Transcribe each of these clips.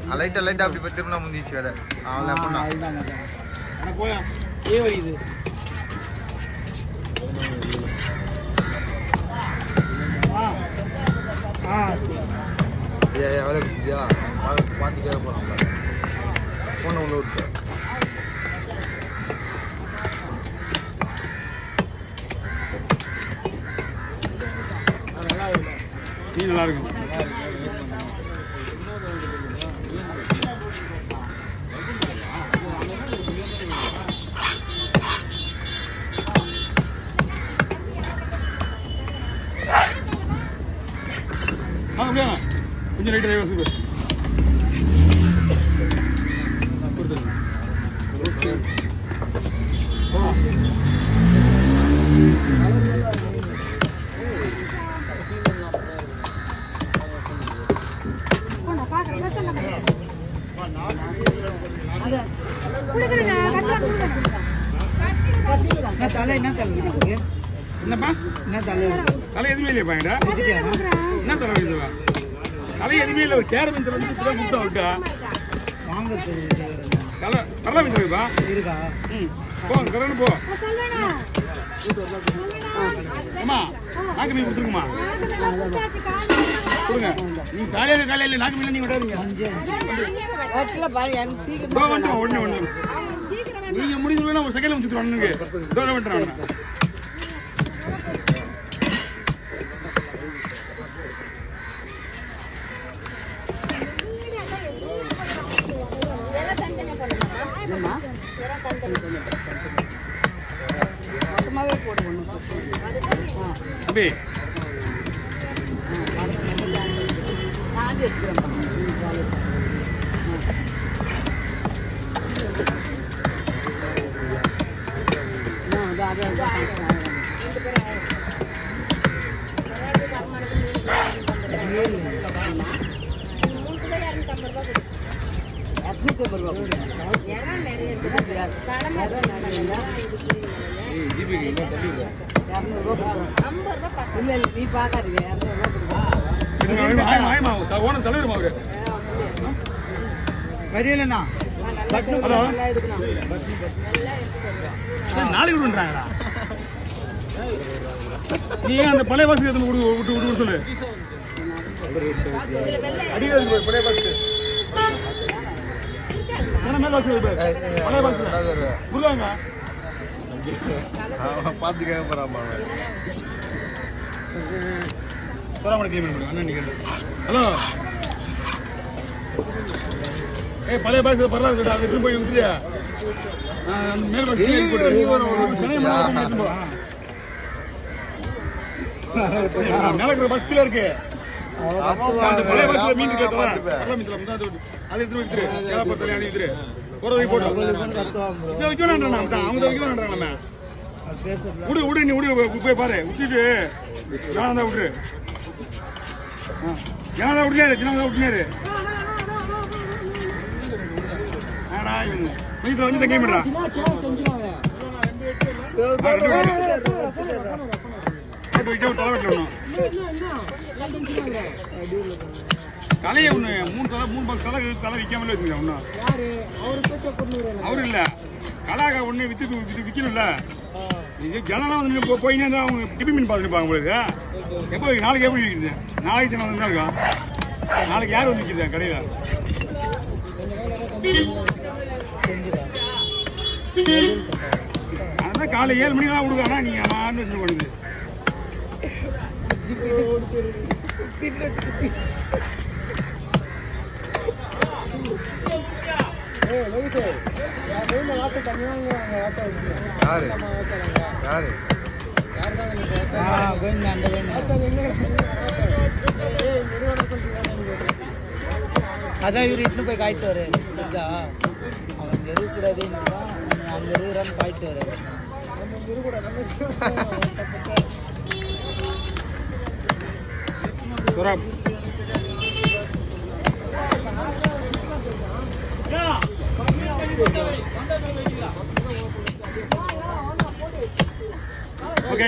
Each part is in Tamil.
லைட்டா லைட்டா அப்படி போய் திரும்பினா முந்திச்சு வேற அவன் பண்ணா அதுதான் மச்சான். ஆனா போயா ஏ வலிக்குது ஆ ஆ சரி. ஏ ஏ வேலை குடிச்சியா பார்த்துட்டே போறான் ஃபோனை உள்ள விட்டு அது நல்லா இருக்கு நீ நல்லா இருக்கும் வாங்க அப்படியே வாங்க. கொஞ்சம் லைட்டாக டைவர்ஸ் இருக்கு கொடுத்துருங்க ஓகே போகலாம் என்ன தலை என்ன தலை நமக்கு என்னப்பா என்ன தலை தலை எதுவுமே இல்லையா என்கிட்ட எடுத்துட்டியாமா என்ன தலை இதுவா தலை எதுவுமே இல்லை ஒரு சேர மீன் தலை வந்து இப்பதான் கொடுத்தா விட்டா வாங்க தலை கடலை மீன் தலைப்பா இருக்கா ம் போ கரெக்டாக போ அம்மா நாக்கு மீன் கொடுத்துருங்கம்மா கொடுங்க நீ காலையில் காலையில் நாக்கு மீன் நீங்கள் விடாதீங்க இதோ வந்துடும் உடனே ஒன்று நீங்கள் முடிஞ்சு வேணா ஒரு செகண்ட் முடிச்சுட்டு வரணுங்க இதோ வந்துடுறேன் அவனை மொத்தமாகவே போடு ஒன்று தம்பி நான் எடுத்துக்கிறேன் இல்ல இல்ல நீ பாக்காதீங்க இரநூறுவா ஆயமா ஆயமா ஓன தலைவர் அவரு வரியலண்ணா ஹலோ நாளைக்கு விடுன்றாங்களா நீ அந்த பழைய பாசுக்கு எடுத்து விடு விட்டு விட்டு விட்டு சொல்லு அடிக்கிறது போய் பழைய பாசுக்கு என்ன மேல பாசு பழைய பாசு புரியாங்க அவன் பார்த்துக்க போறான் அவன் சோராமணி கிளம்பி முடியும் அண்ணன் நிற்கிறது ஹலோ ஏய் பழைய பாசு பரவாயில்ல அது எடுத்து போய் விட்டுறியா ஆ, அந்த மேல் பாசு ஏய், போட்டு நீ வேற ஒரு சனி மேல பாசு எடுத்து போ. மேல இருக்கிற பஸ் கீழே இருக்கு அந்த பழைய பஸ்ல மீன் இருக்கா பார்த்துப்பேன். கடலை மீன் தலை, அது அதை எடுத்து வைத்துரு கேளப்பத்தலை அடி வைத்துரு ஒரு வை போட்டு இதை வைக்க வேண்டாம் அவங்க தான் வைக்க வேண்டாம் நம்ம விடு விடு நீ விடு போய் பாரு விட்டுட்டு நான் தான் விட்டுரு ஏன் தான் விட்டுனாரு சின்ன தான் விட்டுனாரு ஆடா இவங்க வீட்டில் வந்து தங்கி பண்ணுறா போட்டு வைக்க ஒரு தலை வெட்டணும் தலையை ஒன்று மூணு தலை மூணு பத்து தலை தலை விற்காமலே வச்சுங்க ஒன்றும் அவரு இல்ல கலாக ஒண்ணு வித்து வித்து விக்கணும்ல இது ஜனலாம் வந்து போ- போயினே இருந்தா அவங்க டிபி மீன் பார்த்துருப்பாங்க உங்களுக்கு எப்போ நாளைக்கு எப்படி இருக்குது நாளைக்கு தினம் வந்து இருக்கா நாளைக்கு யார் வந்து நிற்கிறது கடையில் அதான் காலை ஏழு மணிக்கு தான் கொடுக்குறா நீங்க நான் வச்சு பண்ணுது யாரு யாரு கோவிந்தா அந்த கோவிந்தா அதான் இவர் இட்டு போய் காய்ட்டு வரு புரியுதா அவன் இங்க இருக்கக்கூடாதுன்னு தான் அவன் அங்க இருக்கிறான்னு காய்ட்டு வரு சுராப் ஓகே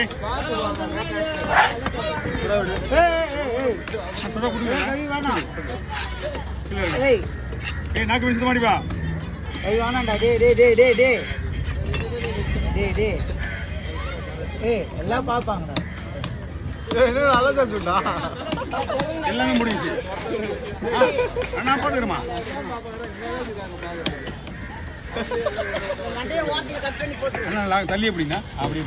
சுரா கொடுங்க வேணாம் கீழே இருக்கு. ஏய் ஏய் நாக்கு வச்சு மாடி வா ஐய் வேணாண்டா டேய் டேய் டேய் டேய் டேய் டேய் டேய் ஏய் எல்லாம் பார்ப்பாங்கடா ஏய், என்ன அழகா சொன்னா எல்லாமே முடிஞ்சுச்சு ஆ, அண்ணா பாத்துக்கிறமா அண்ணா லா- தள்ளி எப்படின்னா அப்படி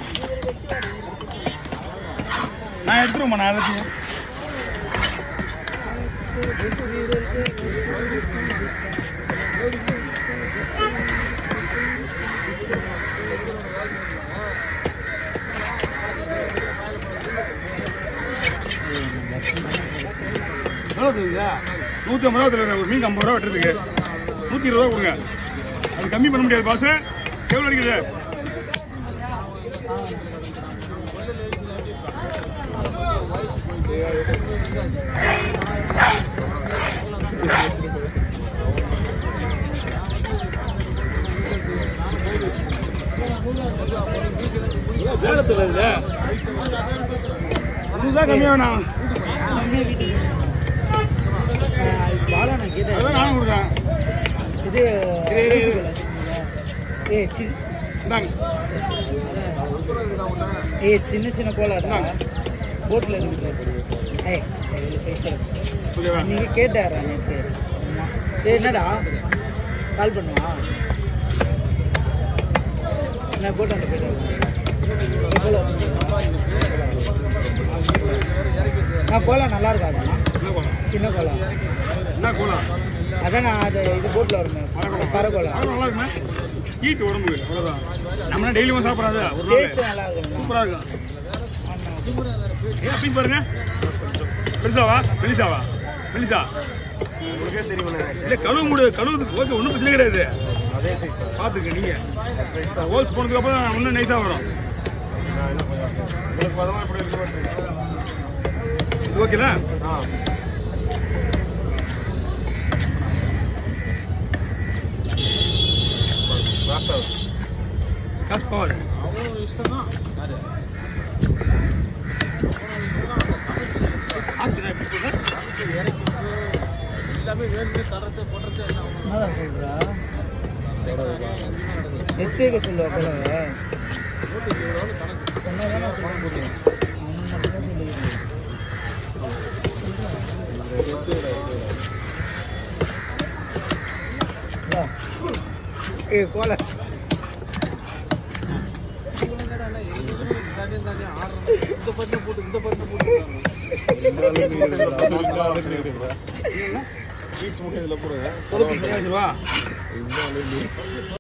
நான் எடுத்துருவோம்மா நான் எல்லாத்தையும் எவ்வளோ தருவீங்க நூற்றி ஐம்பது ரூபா தருவேன் ஒரு மீன் ஐம்பது ரூபா வெட்டுறதுக்கு நூற்றி இருபது ரூபா கொடுங்க அது கம்மி பண்ண முடியாது பாஸ் எவ்வளோ அடிக்குது வேலத்தில் இல்லை இதுதான் கம்மியாக வேணாம் பாலா நான் கேட்டேன் அதான் நானும் கொடுக்குறேன் இது இரு, இரு, இரு. ஏய் சி இந்தாங்க ஏய் சின்ன சின்ன கோலாடா போட்டில் இருக்குது ஏய் இவ்வளோ சைஸ் ஓகேவா நீங்க கேட்டாரா நேற்று சரி என்னடா கால் பண்ணுவா நான் போட்டு வந்து போயிட்டு நான் கோலா நல்லா இருக்காதுண்ணா என்ன கோலம் சின்ன கோலா என்ன கோலம் அதான் நான் அது இது போட்டில் வருமே பரகோலா அது நல்லா இருக்குண்ணே ஹீட் உடம்புக்கு அவ்வளோதான் நம்ம டெய்லியும் சாப்பிடாத ஒரு நாள் டேஸ்ட் நல்லா இருக்கும்ண்ணா சூப்பராக இருக்கும் ஏன் அப்படி பாருங்க பெருசாவா மெலிசாவா மெலிசா உங்களுக்கே தெரியுமே இல்லை கழுவு மூடு கழுவுறதுக்கு ஓகே ஒன்றும் பிரச்சனை கிடையாது அதே சைஸ் பார்த்துக்க நீங்கள் ஹோல்ஸ் போனதுக்கு அப்புறம் இன்னும் நைஸாக வரும் உங்களுக்கு பதமா இப்படி இருக்கு இது ஓகேல ஆ ராசா காசு பவர் என்னடா சொல்றா எத்தேக்க சொல்லுவா போல சொன்னதானே சொல்ல முடியும் அவன் மட்டும்தான் சொல்லியிருக்கான். இந்தா. ஏய் போல பீஸ் முட்டை இதில் போடுங்க ரூபா